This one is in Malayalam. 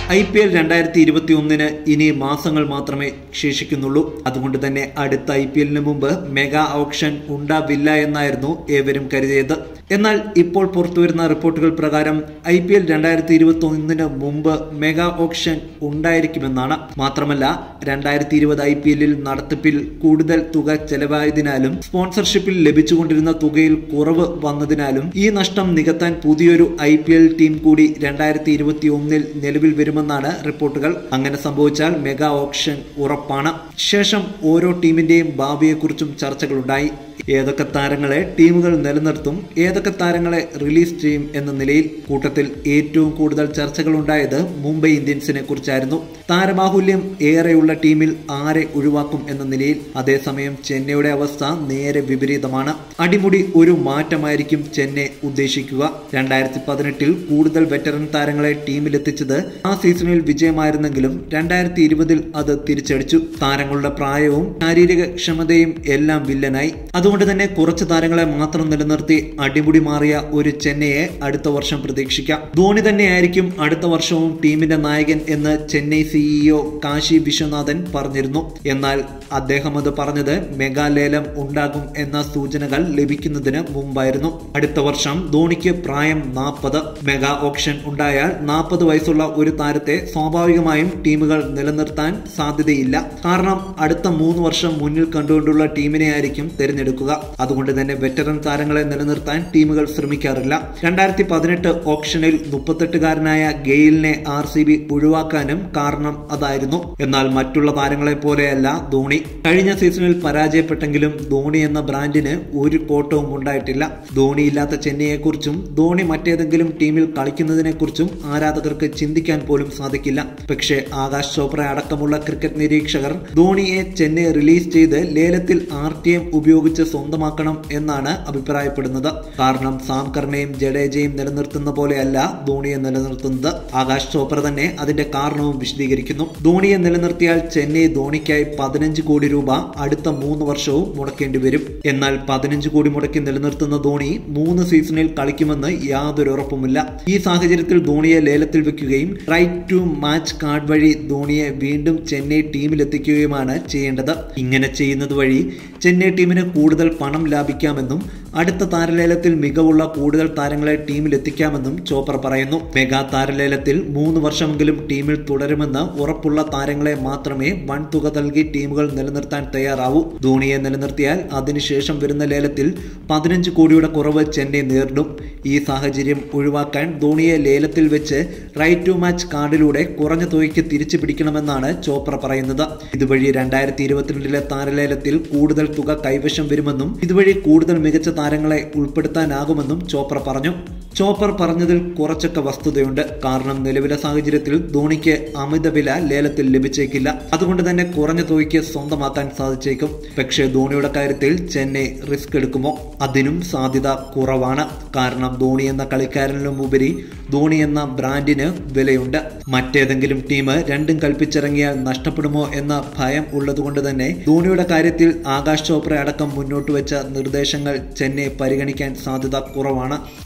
ഐ പി എൽ രണ്ടായിരത്തി ഇരുപത്തി ഒന്നിന് ഇനി മാസങ്ങൾ മാത്രമേ ശേഷിക്കുന്നുള്ളൂ അതുകൊണ്ട് തന്നെ അടുത്ത ഐ പി എല്ലിന് മുമ്പ് മെഗാ ഓപ്ഷൻ ഉണ്ടാവില്ല എന്നായിരുന്നു ഏവരും കരുതിയത് എന്നാൽ ഇപ്പോൾ പുറത്തുവരുന്ന റിപ്പോർട്ടുകൾ പ്രകാരം ഐ പി എൽ രണ്ടായിരത്തി ഇരുപത്തി ഒന്നിന് മുമ്പ് മെഗാ ഓപ്ഷൻ ഉണ്ടായിരിക്കുമെന്നാണ് മാത്രമല്ല രണ്ടായിരത്തി ഇരുപത് ഐ പി എല്ലിൽ നടത്തിപ്പിൽ കൂടുതൽ തുക ചെലവായതിനാലും സ്പോൺസർഷിപ്പിൽ ലഭിച്ചുകൊണ്ടിരുന്ന തുകയിൽ കുറവ് വന്നതിനാലും ഈ നഷ്ടം നികത്താൻ പുതിയൊരു ഐ പി എൽ ടീം കൂടി രണ്ടായിരത്തി ഇരുപത്തി ഒന്നിൽ നിലവിൽ വരുമെന്നാണ് റിപ്പോർട്ടുകൾ അങ്ങനെ സംഭവിച്ചാൽ മെഗാ ഓപ്ഷൻ ഉറപ്പാണ് ശേഷം ഓരോ ടീമിന്റെയും ഭാവിയെക്കുറിച്ചും ചർച്ചകളുണ്ടായി ഏതൊക്കെ താരങ്ങളെ ടീമുകൾ നിലനിർത്തും ഏതൊക്കെ താരങ്ങളെ റിലീസ് ചെയ്യും എന്ന നിലയിൽ കൂട്ടത്തിൽ ഏറ്റവും കൂടുതൽ ചർച്ചകൾ ഉണ്ടായത് മുംബൈ ഇന്ത്യൻസിനെ കുറിച്ചായിരുന്നു താരബാഹുല്യം ഏറെയുള്ള ടീമിൽ ആരെ ഒഴിവാക്കും എന്ന നിലയിൽ അതേസമയം ചെന്നൈയുടെ അവസ്ഥ നേരെ വിപരീതമാണ് അടിമുടി ഒരു മാറ്റമായിരിക്കും ചെന്നൈ ഉദ്ദേശിക്കുക രണ്ടായിരത്തി പതിനെട്ടിൽ കൂടുതൽ വെറ്ററൻ താരങ്ങളെ ടീമിലെത്തിച്ചത് ആ സീസണിൽ വിജയമായിരുന്നെങ്കിലും രണ്ടായിരത്തി ഇരുപതിൽ അത് തിരിച്ചടിച്ചു താരങ്ങളുടെ പ്രായവും ശാരീരിക ക്ഷമതയും എല്ലാം വില്ലനായി അതുകൊണ്ട് തന്നെ കുറച്ച് താരങ്ങളെ മാത്രം നിലനിർത്തി അടിമുടി മാറിയ ഒരു ചെന്നൈയെ അടുത്ത വർഷം പ്രതീക്ഷിക്കാം ധോണി തന്നെയായിരിക്കും അടുത്ത വർഷവും ടീമിന്റെ നായകൻ എന്ന് ചെന്നൈ സിഇഒ കാശി വിശ്വനാഥൻ പറഞ്ഞിരുന്നു എന്നാൽ അദ്ദേഹം അത് പറഞ്ഞത് മെഗാ ലേലം ഉണ്ടാകും എന്ന സൂചനകൾ ലഭിക്കുന്നതിന് മുമ്പായിരുന്നു അടുത്ത വർഷം ധോണിക്ക് പ്രായം നാൽപ്പത് മെഗാ ഓപ്ഷൻ ഉണ്ടായാൽ നാൽപ്പത് വയസ്സുള്ള ഒരു താരത്തെ സ്വാഭാവികമായും ടീമുകൾ നിലനിർത്താൻ സാധ്യതയില്ല കാരണം അടുത്ത മൂന്ന് വർഷം മുന്നിൽ കണ്ടുകൊണ്ടുള്ള ടീമിനെ ആയിരിക്കും തിരഞ്ഞെടുക്കുക അതുകൊണ്ട് തന്നെ വെറ്ററൻ താരങ്ങളെ നിലനിർത്താൻ ടീമുകൾ ശ്രമിക്കാറില്ല രണ്ടായിരത്തി പതിനെട്ട് ഓപ്ഷനിൽ മുപ്പത്തെട്ടുകാരനായ ഗെയിലിനെ ആർ സി ബി ഒഴിവാക്കാനും കാരണം അതായിരുന്നു എന്നാൽ മറ്റുള്ള താരങ്ങളെ പോലെയല്ല ധോണി കഴിഞ്ഞ സീസണിൽ പരാജയപ്പെട്ടെങ്കിലും ധോണി എന്ന ബ്രാൻഡിന് ഒരു കോട്ടവും ഉണ്ടായിട്ടില്ല ധോണി ഇല്ലാത്ത ചെന്നൈയെക്കുറിച്ചും ധോണി മറ്റേതെങ്കിലും ടീമിൽ കളിക്കുന്നതിനെ കുറിച്ചും ആരാധകർക്ക് ചിന്തിക്കാൻ പോലും സാധിക്കില്ല പക്ഷേ ആകാശ് ചോപ്ര അടക്കമുള്ള ക്രിക്കറ്റ് നിരീക്ഷകർ ധോണിയെ ചെന്നൈ റിലീസ് ചെയ്ത് ലേലത്തിൽ ആർ ടി എം ഉപയോഗിച്ച് സ്വന്തമാക്കണം എന്നാണ് അഭിപ്രായപ്പെടുന്നത് കാരണം സാം കർണയും ജഡേജയും നിലനിർത്തുന്ന പോലെയല്ല ധോണിയെ നിലനിർത്തുന്നത് ആകാശ് ചോപ്ര തന്നെ അതിന്റെ കാരണവും വിശദീകരിക്കുന്നു ധോണിയെ നിലനിർത്തിയാൽ ചെന്നൈ ധോണിക്കായി പതിനഞ്ച് കോടി രൂപ അടുത്ത മൂന്ന് വർഷവും മുടക്കേണ്ടി വരും എന്നാൽ പതിനഞ്ച് കോടി മുടക്കി നിലനിർത്തുന്ന ധോണി മൂന്ന് സീസണിൽ കളിക്കുമെന്ന് യാതൊരു ഉറപ്പുമില്ല ഈ സാഹചര്യത്തിൽ ധോണിയെ ലേലത്തിൽ വെക്കുകയും റൈറ്റ് ടു മാച്ച് കാർഡ് വഴി ധോണിയെ വീണ്ടും ചെന്നൈ ടീമിലെത്തിക്കുകയുമാണ് ചെയ്യേണ്ടത് ഇങ്ങനെ ചെയ്യുന്നത് വഴി ചെന്നൈ ടീമിന് കൂടുതൽ പണം ലാഭിക്കാമെന്നും അടുത്ത താരലേലത്തിൽ മികവുള്ള കൂടുതൽ താരങ്ങളെ ടീമിൽ എത്തിക്കാമെന്നും ചോപ്ര പറയുന്നു മെഗാ താരലേലത്തിൽ മൂന്ന് വർഷമെങ്കിലും ടീമിൽ തുടരുമെന്ന് ഉറപ്പുള്ള താരങ്ങളെ മാത്രമേ വൻ തുക നൽകി ടീമുകൾ നിലനിർത്താൻ തയ്യാറാവൂ ധോണിയെ നിലനിർത്തിയാൽ അതിനുശേഷം വരുന്ന ലേലത്തിൽ പതിനഞ്ച് കോടിയുടെ കുറവ് ചെന്നൈ നേരിടും ഈ സാഹചര്യം ഒഴിവാക്കാൻ ധോണിയെ ലേലത്തിൽ വെച്ച് റൈറ്റ് ടു മാച്ച് കാർഡിലൂടെ കുറഞ്ഞ തുകയ്ക്ക് തിരിച്ചു പിടിക്കണമെന്നാണ് ചോപ്ര പറയുന്നത് ഇതുവഴി രണ്ടായിരത്തി ഇരുപത്തിരണ്ടിലെ താരലേലത്തിൽ കൂടുതൽ തുക കൈവശം വരുമെന്നും ഇതുവഴി കൂടുതൽ മികച്ച താരങ്ങളെ ഉൾപ്പെടുത്താനാകുമെന്നും ചോപ്ര പറഞ്ഞു ചോപ്പർ പറഞ്ഞതിൽ കുറച്ചൊക്കെ വസ്തുതയുണ്ട് കാരണം നിലവിലെ സാഹചര്യത്തിൽ ധോണിക്ക് അമിത വില ലേലത്തിൽ ലഭിച്ചേക്കില്ല അതുകൊണ്ട് തന്നെ കുറഞ്ഞ തുകയ്ക്ക് സ്വന്തമാക്കാൻ സാധിച്ചേക്കും പക്ഷേ ധോണിയുടെ കാര്യത്തിൽ ചെന്നൈ റിസ്ക് എടുക്കുമോ അതിനും സാധ്യത കുറവാണ് കാരണം ധോണി എന്ന കളിക്കാരനിലും ഉപരി ധോണി എന്ന ബ്രാൻഡിന് വിലയുണ്ട് മറ്റേതെങ്കിലും ടീം രണ്ടും കൽപ്പിച്ചിറങ്ങിയാൽ നഷ്ടപ്പെടുമോ എന്ന ഭയം ഉള്ളതുകൊണ്ട് തന്നെ ധോണിയുടെ കാര്യത്തിൽ ആകാശ് ചോപ്ര അടക്കം മുന്നോട്ട് വെച്ച നിർദ്ദേശങ്ങൾ ചെന്നൈ പരിഗണിക്കാൻ സാധ്യത കുറവാണ്